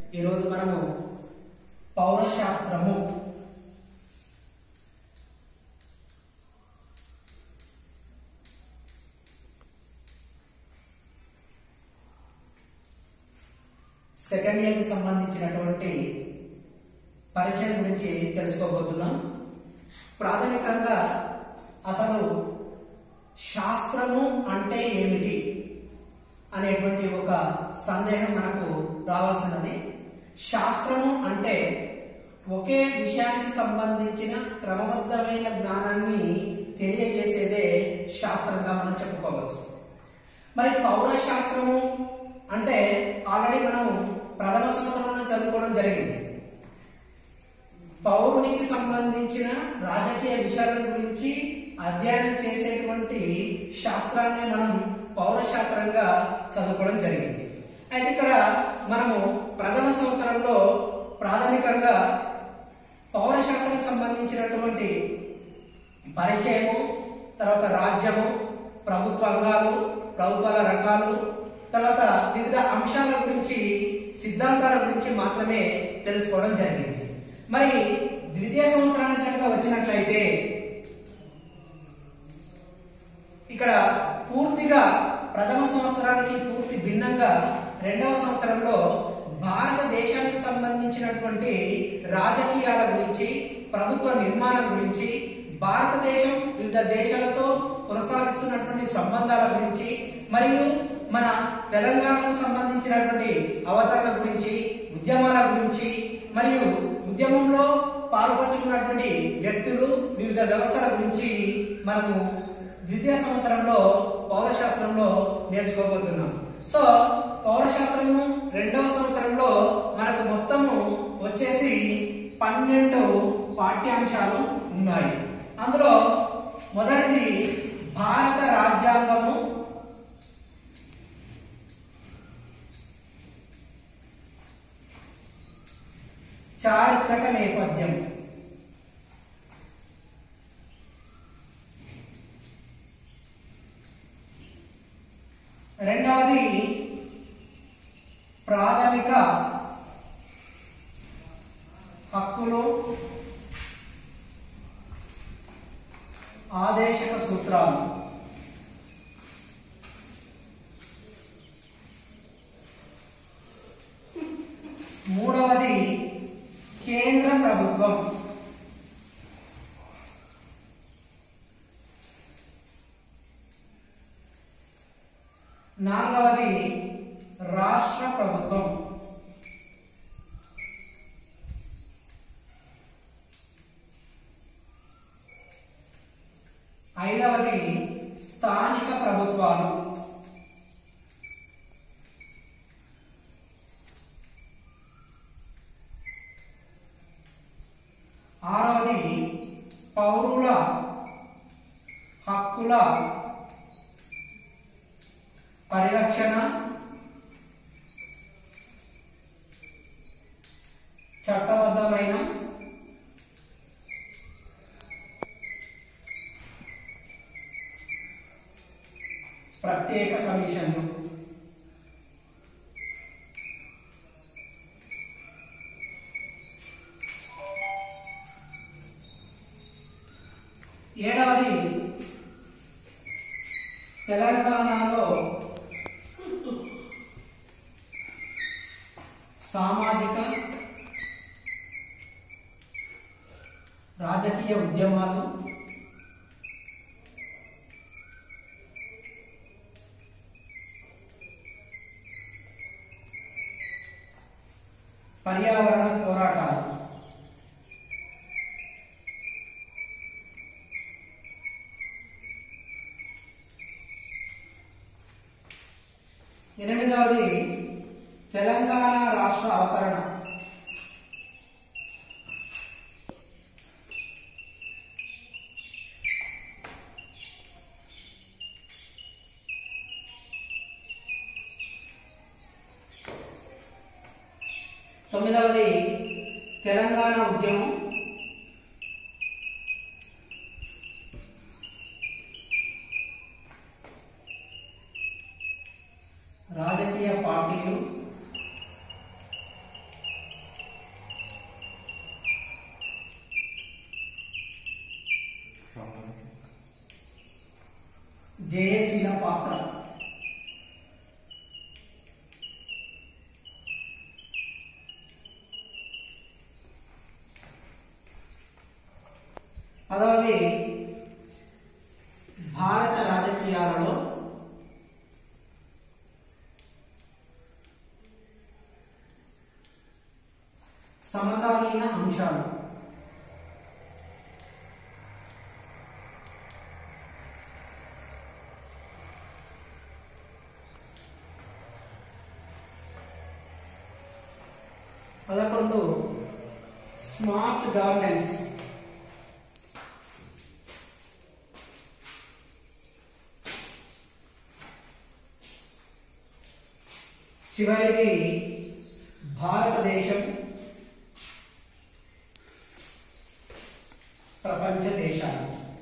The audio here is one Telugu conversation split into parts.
ఈరోజు మనము పౌరశాస్త్రము సెకండ్ ఇయర్కి సంబంధించినటువంటి పరిచయం గురించి తెలుసుకోబోతున్నాం ప్రాథమికంగా అసలు శాస్త్రము అంటే ఏమిటి అనేటువంటి ఒక సందేహం మనకు రావాల్సినది శాస్త్రము అంటే ఒకే విషయానికి సంబంధించిన క్రమబద్ధమైన జ్ఞానాన్ని తెలియజేసేదే శాస్త్రంగా మనం చెప్పుకోవచ్చు మరి పౌర శాస్త్రము అంటే ఆల్రెడీ మనం ప్రథమ సంవత్సరంలో చదువుకోవడం జరిగింది పౌరునికి సంబంధించిన రాజకీయ విషయాల గురించి అధ్యయనం చేసేటువంటి శాస్త్రాన్ని మనం పౌర శాస్త్రంగా చదువుకోవడం జరిగింది అయితే ఇక్కడ మనము ప్రథమ సంవత్సరంలో ప్రాథమికంగా పౌర శాస్త్రానికి సంబంధించినటువంటి పరిచయము తర్వాత రాజ్యము ప్రభుత్వ అంగాలు ప్రభుత్వాల రకాలు తర్వాత వివిధ అంశాల గురించి సిద్ధాంతాల గురించి మాత్రమే తెలుసుకోవడం జరిగింది మరి ద్వితీయ సంవత్సరానికి కనుక వచ్చినట్లయితే ఇక్కడ పూర్తిగా ప్రథమ సంవత్సరానికి పూర్తి భిన్నంగా రెండవ సంవత్సరంలో భారతదేశానికి సంబంధించినటువంటి రాజకీయాల గురించి ప్రభుత్వ నిర్మాణం గురించి భారతదేశం వివిధ దేశాలతో కొనసాగిస్తున్నటువంటి సంబంధాల గురించి మరియు మన తెలంగాణకు సంబంధించినటువంటి అవతరణ గురించి ఉద్యమాల గురించి మరియు ఉద్యమంలో పాల్పంచుకున్నటువంటి వ్యక్తులు వివిధ వ్యవస్థల గురించి మనము ద్వితీయ సంవత్సరంలో పౌరశాస్త్రంలో నేర్చుకోబోతున్నాం సో పౌరశాస్త్రము రెండవ సంవత్సరంలో మనకు మొత్తము వచ్చేసి పన్నెండు పాఠ్యాంశాలు ఉన్నాయి అందులో మొదటిది భారత రాజ్యాంగము చారిత్రక నేపథ్యం రెండవది ప్రాథమిక హక్కులు ఆదేశక సూత్రాలు మూడవది కేంద్ర ప్రభుత్వం నాలుగవది రాష్ట్ర ప్రభుత్వం ఐదవది స్థానిక ప్రభుత్వాలు ఆరవది పౌరుల హక్కుల పరిరక్షణ చట్టబద్ధమైన ప్రత్యేక కమిషన్లు ఏడవది తెలంగాణలో సామాజిక రాజకీయ ఉద్యమాలు పర్యావరణ పోరాటాలు ఎనిమిదవది తెలంగాణ రాష్ట్ర అవతరణ తొమ్మిదవది తెలంగాణ ఉద్యమం రాజకీయ పార్టీలు తొమ్మిదవది భారత రాజకీయాలలో సమకాలీన అంశాలు పదకొండు స్మార్ట్ గవర్నెన్స్ చివరిది భారతదేశం ప్రపంచ దేశాలు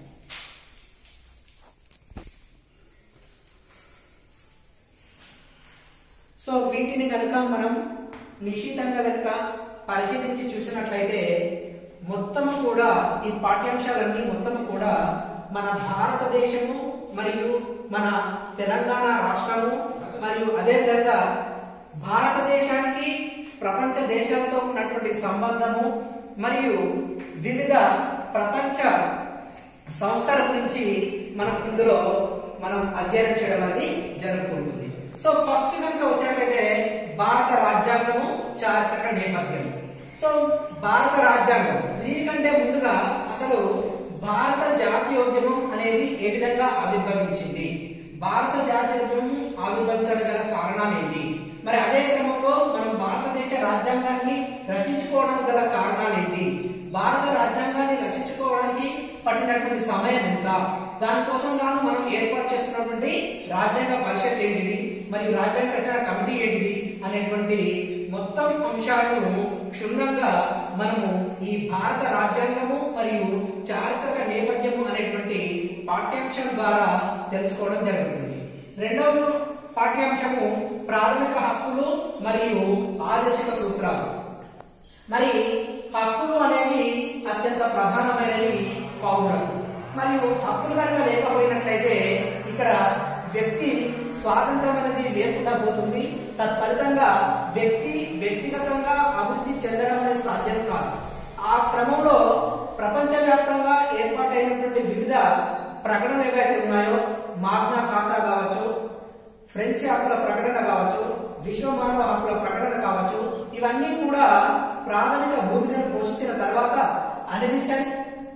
సో వీటిని కనుక మనం నిశ్చితంగా కనుక పరిశీలించి చూసినట్లయితే మొత్తం కూడా ఈ పాఠ్యాంశాలన్నీ మొత్తం కూడా మన భారతదేశము మరియు మన తెలంగాణ రాష్ట్రము మరియు అదేవిధంగా భారతదేశానికి ప్రపంచ దేశాలతో ఉన్నటువంటి సంబంధము మరియు వివిధ ప్రపంచ సంస్థల గురించి మనం ఇందులో మనం అధ్యయనం చేయడం అనేది జరుగుతుంది సో ఫస్ట్ కనుక వచ్చినట్లయితే భారత రాజ్యాంగము చారిత్రక నేపథ్యం సో భారత రాజ్యాంగం దీనికంటే ముందుగా అసలు భారత జాతీయోద్యమం అనేది ఏ విధంగా ఆవిర్భవించింది భారత జాతీయోద్యమం ఆవిర్భవించడం గల కారణాలు ఏంటి మరి అదే క్రమంలో మనం భారతదేశ రాజ్యాంగాన్ని రచించుకోవడానికి గల కారణాలు ఏంటి భారత రాజ్యాంగాన్ని రచించుకోవడానికి పట్టినటువంటి సమయం ఎంత దానికోసం గాను మనం ఏర్పాటు చేస్తున్నటువంటి రాజ్యాంగ పరిషత్ ఏంటిది మరియు రాజ్యాంగ రచన కమిటీ ఏంటిది అనేటువంటి మొత్తం అంశాలను క్షుణ్ణంగా మనము ఈ భారత రాజ్యాంగము మరియు చారిత్రక నేపథ్యము అనేటువంటి పాఠ్యాంశం ద్వారా తెలుసుకోవడం జరుగుతుంది రెండవ పాఠ్యాంశము ప్రాథమిక హక్కులు మరియు ఆదేశిక సూత్రాలు మరి హక్కులు అనేవి అత్యంత ప్రధానమైనవి పౌరులకు మరియు హక్కులు కనుక లేకపోయినట్లయితే ఇక్కడ వ్యక్తి స్వాతంత్రం అనేది లేకుండా పోతుంది తత్ఫలితంగా వ్యక్తి వ్యక్తిగతంగా అభివృద్ధి చెందడం అనేది సాధ్యం కాదు ఆ క్రమంలో ప్రపంచవ్యాప్తంగా ఏర్పాటైనటువంటి వివిధ ప్రకటనలు ఏవైతే ఉన్నాయో మాగ్నా కార్టా కావచ్చు ఫ్రెంచ్ హక్కుల ప్రకటన కావచ్చు విశ్వ మానవ హక్కుల ప్రకటన కావచ్చు ఇవన్నీ కూడా ప్రాథమిక భూమికను పోషించిన తర్వాత అనిమిసన్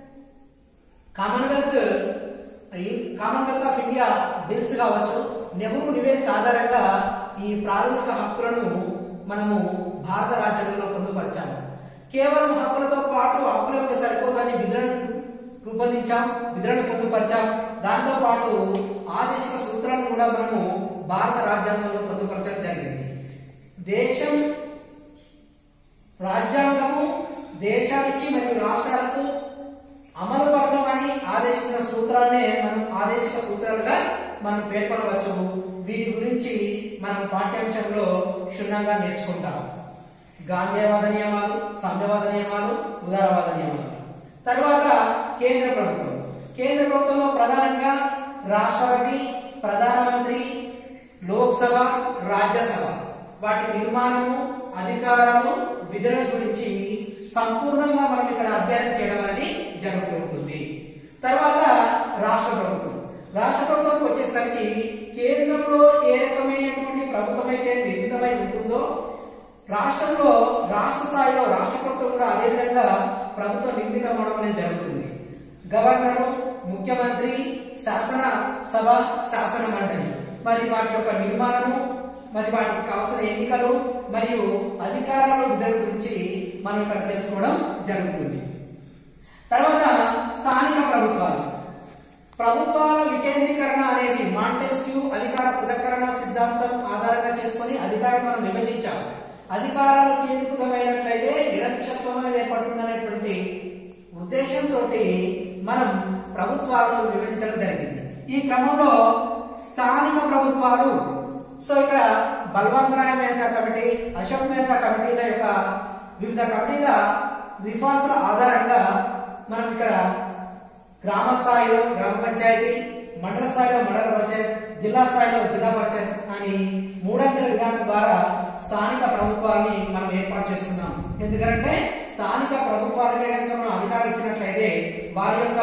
Commonwealth Commonwealth of India bills కావచ్చు నెహ్రూ నివేదిక ఆధారంగా ఈ ప్రాథమిక హక్కులను మనము భారత రాజ్యాంగంలో పొందుపరిచాము కేవలం హక్కులతో పాటు హక్కుల యొక్క సరిపోదని విధులను రూపొందించాం విధులను పొందుపరిచాం దాంతో పాటు ఆదేశిక సూత్రాలను కూడా మనము భారత రాజ్యాంగంలో పొందుపరచడం జరిగింది దేశం రాజ్యాంగము దేశానికి మరియు రాష్ట్రాలకు అమలుపరచమని ఆదేశించిన సూత్రాలనే మనం ఆదేశిక సూత్రాలుగా మనం పేర్కొనవచ్చు వీటి గురించి మనం పాఠ్యాంశంలో క్షుణ్ణంగా నేర్చుకుంటాం గాంధేయవాద నియమాలు సామ్యవాద నియమాలు ఉదారవాద నియమాలు తర్వాత కేంద్ర ప్రభుత్వం కేంద్ర ప్రభుత్వంలో ప్రధానంగా రాష్ట్రపతి ప్రధానమంత్రి లోక్సభ రాజ్యసభ వాటి నిర్మాణము అధికారాలు విధుల గురించి సంపూర్ణంగా మనం ఇక్కడ అధ్యయనం చేయడం అనేది జరుగుతూ ఉంటుంది తర్వాత రాష్ట్ర ప్రభుత్వం రాష్ట్ర ప్రభుత్వం వచ్చేసరికి కేంద్రంలో ఏ రకమైనటువంటి ప్రభుత్వం అయితే నిర్మితమై ఉంటుందో రాష్ట్రంలో రాష్ట్ర స్థాయిలో రాష్ట్ర ప్రభుత్వం కూడా అదే విధంగా ప్రభుత్వం నిర్మితం అవడం అనేది జరుగుతుంది గవర్నరు ముఖ్యమంత్రి శాసన సభ శాసన మండలి మరి వాటి యొక్క నిర్మాణము మరి వాటికి కావాల్సిన ఎన్నికలు మరియు అధికారాల విధుల గురించి మనం ఇక్కడ తెలుసుకోవడం జరుగుతుంది తర్వాత స్థానిక ప్రభుత్వాలు ప్రభుత్వాల వికేంద్రీకరణ అనేది మాంటెస్క్యూ అధికార పునఃకరణ సిద్ధాంతం ఆధారంగా చేసుకొని అధికారం మనం విభజించాం అధికారాలు కేంద్రీకృతమైనట్లయితే నిరక్షత్వం అనేది ఏర్పడుతుంది అనేటువంటి ఉద్దేశంతో మనం ప్రభుత్వాలను విభజించడం జరిగింది ఈ క్రమంలో స్థానిక ప్రభుత్వాలు సో ఇక్కడ బల్వంత్ రాయ్ మేధా కమిటీ అశోక్ మేధా కమిటీల యొక్క వివిధ కమిటీల రిఫార్మ్స్ ఆధారంగా మనం ఇక్కడ గ్రామ స్థాయిలో గ్రామ పంచాయతీ మండల స్థాయిలో మండల పరిషత్ జిల్లా స్థాయిలో జిల్లా పరిషత్ అని మూడంచెల విధానం ద్వారా స్థానిక ప్రభుత్వాన్ని మనం ఏర్పాటు చేసుకున్నాం ఎందుకంటే స్థానిక ప్రభుత్వాలకే కనుక మనం అధికారం ఇచ్చినట్లయితే వారి యొక్క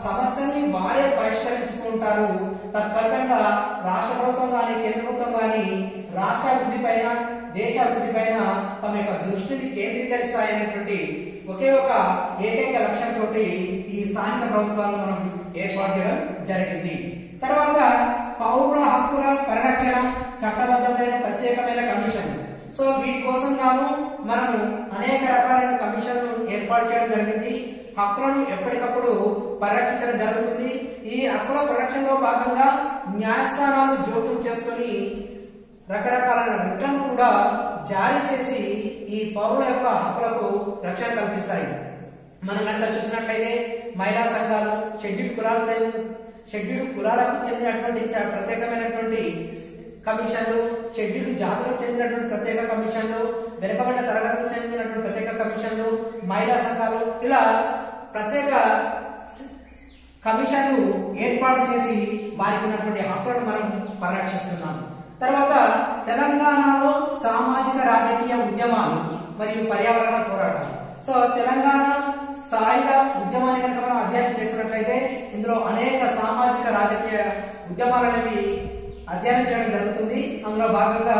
సమస్యని వారే పరిష్కరించుకుంటారు తత్ఫలితంగా రాష్ట్ర ప్రభుత్వం కానీ కేంద్ర ప్రభుత్వం కానీ రాష్ట్ర అభివృద్ధి పైన దేశ అభివృద్ధి పైన తమ యొక్క దృష్టిని కేంద్రీకరిస్తాయనేటువంటి ఒకే ఒక ఏకైక లక్ష్యంతో ఈ స్థానిక ప్రభుత్వాలను మనం ఏర్పాటు చేయడం జరిగింది తర్వాత పౌర హక్కుల పరిరక్షణ చట్టబద్ధమైన ప్రత్యేకమైన కమిషన్ సో వీటి కోసం గాను మనము అనేక రకాలైన కమిషన్లు ఏర్పాటు చేయడం జరిగింది హక్కులను ఎప్పటికప్పుడు పరిరక్షించడం జరుగుతుంది ఈ హక్కుల పరిరక్షణలో భాగంగా న్యాయస్థానాలు జోక్యం చేసుకుని రకరకాలైన రిటర్న్ కూడా జారీ చేసి ఈ పౌరుల యొక్క హక్కులకు రక్షణ కల్పిస్తాయి మనం కనుక చూసినట్లయితే మహిళా సంఘాలు షెడ్యూల్ కులాల షెడ్యూల్ కులాలకు చెందినటువంటి చ- ప్రత్యేకమైనటువంటి కమిషన్లు షెడ్యూల్ జాతులకు చెందినటువంటి ప్రత్యేక కమిషన్లు వెనుకబడిన తరగతులకు చెందినటువంటి ప్రత్యేక కమిషన్లు మహిళా సంఘాలు ఇలా ప్రత్యేక కమిషన్లు ఏర్పాటు చేసి వారికి ఉన్నటువంటి హక్కులను మనం పరిరక్షిస్తున్నాం తర్వాత తెలంగాణలో సామాజిక రాజకీయ ఉద్యమాలు మరియు పర్యావరణ పోరాటాలు సో తెలంగాణ సాయుధ ఉద్యమాన్ని కనుక మనం అధ్యయనం చేసినట్లయితే ఇందులో అనేక సామాజిక రాజకీయ ఉద్యమాలు అనేవి అధ్యయనం చేయడం జరుగుతుంది అందులో భాగంగా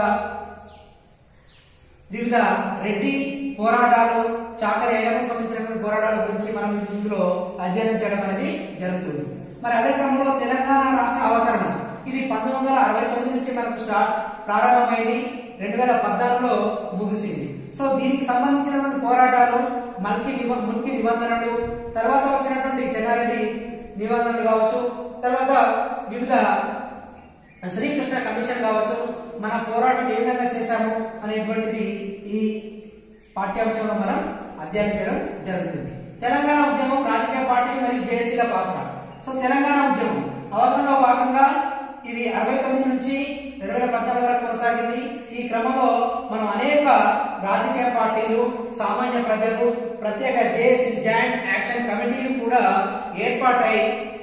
వివిధ రెడ్డి పోరాటాలు చాకరి ఐలకు సంబంధించిన పోరాటాల గురించి మనం ఇందులో అధ్యయనం చేయడం అనేది జరుగుతుంది మరి అదే క్రమంలో తెలంగాణ రాష్ట్ర అవతరణ ఇది పంతొమ్మిది వందల అరవై తొమ్మిది నుంచి మనకు స్టార్ట్ ప్రారంభమైంది రెండు వేల పద్నాలుగులో ముగిసింది సో దీనికి సంబంధించినటువంటి పోరాటాలు మల్కి నిబ ముల్కి నిబంధనలు తర్వాత వచ్చినటువంటి చెన్నారెడ్డి నిబంధనలు కావచ్చు తర్వాత వివిధ శ్రీకృష్ణ కమిషన్ కావచ్చు మన పోరాటం ఏ విధంగా చేశాము అనేటువంటిది ఈ పాఠ్యాంశంలో మనం అధ్యయనం చేయడం జరుగుతుంది తెలంగాణ ఉద్యమం రాజకీయ పార్టీ మరియు జేఏసీల పాత్ర సో తెలంగాణ ఉద్యమం అవతరణలో భాగంగా ఇది అరవై తొమ్మిది నుంచి రెండు వేల పద్నాలుగు వరకు కొనసాగింది ఈ క్రమంలో మనం అనేక రాజకీయ పార్టీలు సామాన్య ప్రజలు ప్రత్యేక జేఏసీ జాయింట్ యాక్షన్ కమిటీలు కూడా ఏర్పాటై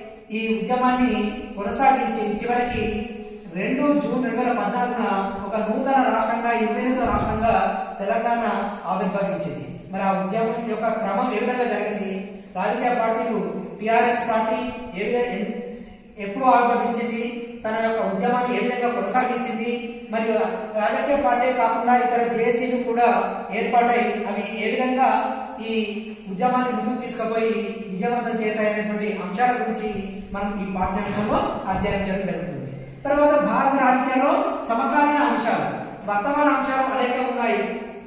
ఈ ఉద్యమాన్ని కొనసాగించి చివరికి రెండు జూన్ రెండు వేల పద్నాలుగున ఒక నూతన రాష్ట్రంగా ఇరవై ఎనిమిదో రాష్ట్రంగా తెలంగాణ ఆవిర్భవించింది మరి ఆ ఉద్యమం యొక్క క్రమం ఏ విధంగా జరిగింది రాజకీయ పార్టీలు టిఆర్ఎస్ పార్టీ ఏ విధంగా ఎన్- ఎప్పుడు ఆవిర్భవించింది తన యొక్క ఉద్యమాన్ని ఏ విధంగా కొనసాగించింది మరియు రాజకీయ పార్టీ కాకుండా ఇతర జేఏసీలు కూడా ఏర్పాటై అవి ఏ విధంగా ఈ ఉద్యమాన్ని ముందుకు తీసుకుపోయి విజయవంతం చేశాయనేటువంటి అంశాల గురించి మనం ఈ పాఠ్యాంశంలో అధ్యయనం చేయడం జరుగుతుంది తర్వాత భారత రాజకీయాల్లో సమకాలీన అంశాలు వర్తమాన అంశాలు అనేకం ఉన్నాయి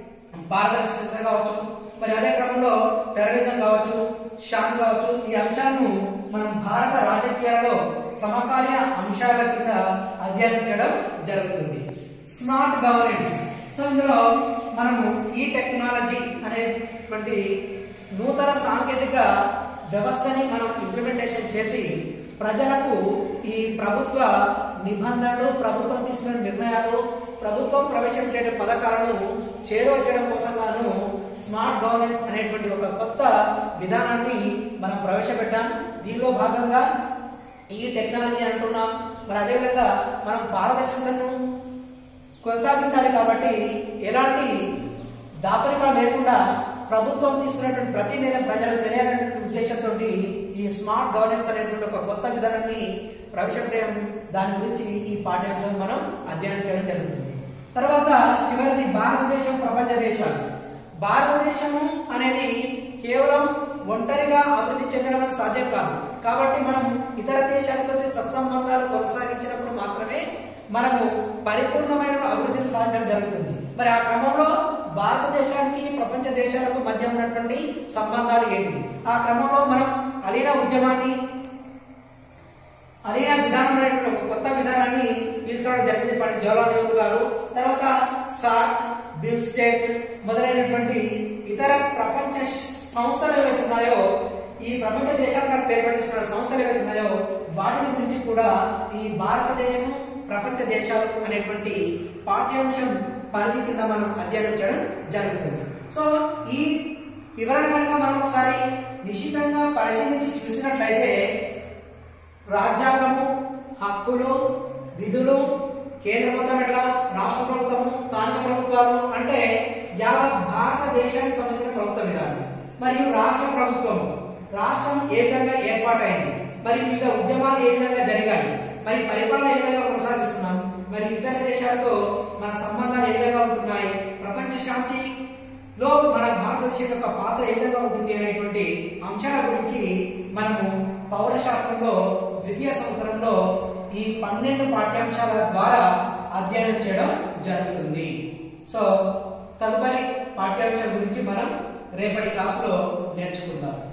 పారదర్శకత కావచ్చు మరి అదే క్రమంలో టెర్రరిజం కావచ్చు శాంతి కావచ్చు ఈ అంశాలను మనం భారత రాజకీయాలలో సమకాలీన అంశాల కింద అధ్యయనం చేయడం జరుగుతుంది స్మార్ట్ గవర్నెన్స్ సో ఇందులో మనము ఈ టెక్నాలజీ అనేటువంటి నూతన సాంకేతిక వ్యవస్థని మనం ఇంప్లిమెంటేషన్ చేసి ప్రజలకు ఈ ప్రభుత్వ నిబంధనలు ప్రభుత్వం తీసుకున్న నిర్ణయాలు ప్రభుత్వం ప్రవేశపెట్టే పథకాలను చేరువ చేయడం కోసం గాను స్మార్ట్ గవర్నెన్స్ అనేటువంటి ఒక కొత్త విధానాన్ని మనం ప్రవేశపెట్టాం దీనిలో భాగంగా ఈ టెక్నాలజీ అంటున్నాం మరి అదేవిధంగా మనం పారదర్శకతను కొనసాగించాలి కాబట్టి ఎలాంటి దాపరికాలు లేకుండా ప్రభుత్వం తీసుకున్నటువంటి ప్రతి నిర్ణయం ప్రజలకు తెలియాలనేటువంటి ఉద్దేశంతో ఈ స్మార్ట్ గవర్నెన్స్ అనేటువంటి ఒక కొత్త విధానాన్ని ప్రవేశపెట్టడం దాని గురించి ఈ పాఠ్యాంశం మనం అధ్యయనం చేయడం జరుగుతుంది తర్వాత చివరిది భారతదేశం ప్రపంచ దేశాలు భారతదేశము అనేది కేవలం ఒంటరిగా అభివృద్ధి చెందడం అనేది సాధ్యం కాదు కాబట్టి మనం ఇతర దేశాలతో సత్సంబంధాలు కొనసాగించినప్పుడు మాత్రమే మనము పరిపూర్ణమైన అభివృద్ధిని సాధించడం జరుగుతుంది మరి ఆ క్రమంలో భారతదేశానికి ప్రపంచ దేశాలకు మధ్య ఉన్నటువంటి సంబంధాలు ఏంటి ఆ క్రమంలో మనం అలీనా ఉద్యమాన్ని అలీనా విధానం అనేటువంటి ఒక కొత్త విధానాన్ని తీసుకురావడం జరిగింది పండిత్ జవహర్లాల్ నెహ్రూ గారు తర్వాత సార్క్ బిమ్స్టెక్ మొదలైనటువంటి ఇతర ప్రపంచ సంస్థలు ఏవైతే ఉన్నాయో ఈ ప్రపంచ దేశాలకు పేర్పడిస్తున్న సంస్థలు ఏవైతే ఉన్నాయో వాటి గురించి కూడా ఈ భారతదేశం ప్రపంచ దేశాలు అనేటువంటి పాఠ్యాంశం పరిధి కింద మనం అధ్యయనం చేయడం జరుగుతుంది సో ఈ వివరణ కనుక మనం ఒకసారి నిశ్చితంగా పరిశీలించి చూసినట్లయితే రాజ్యాంగము హక్కులు విధులు కేంద్ర ప్రభుత్వం ఎట్లా రాష్ట్ర ప్రభుత్వము స్థానిక ప్రభుత్వాలు అంటే యావత్ భారతదేశానికి సంబంధించిన ప్రభుత్వ విధానం మరియు రాష్ట్ర ప్రభుత్వము రాష్ట్రం ఏ విధంగా ఏర్పాటైంది మరి వివిధ ఉద్యమాలు ఏ విధంగా జరిగాయి మరి పరిపాలన ఏ విధంగా కొనసాగిస్తున్నాం మరి ఇతర దేశాలతో మన సంబంధాలు ఏ విధంగా ఉంటున్నాయి ప్రపంచ శాంతిలో మన భారతదేశం యొక్క పాత్ర ఏ విధంగా ఉంటుంది అనేటువంటి అంశాల గురించి మనము పౌర శాస్త్రంలో ద్వితీయ సంవత్సరంలో ఈ పన్నెండు పాఠ్యాంశాల ద్వారా అధ్యయనం చేయడం జరుగుతుంది సో తదుపరి పాఠ్యాంశం గురించి మనం రేపటి క్లాసులో నేర్చుకుందాం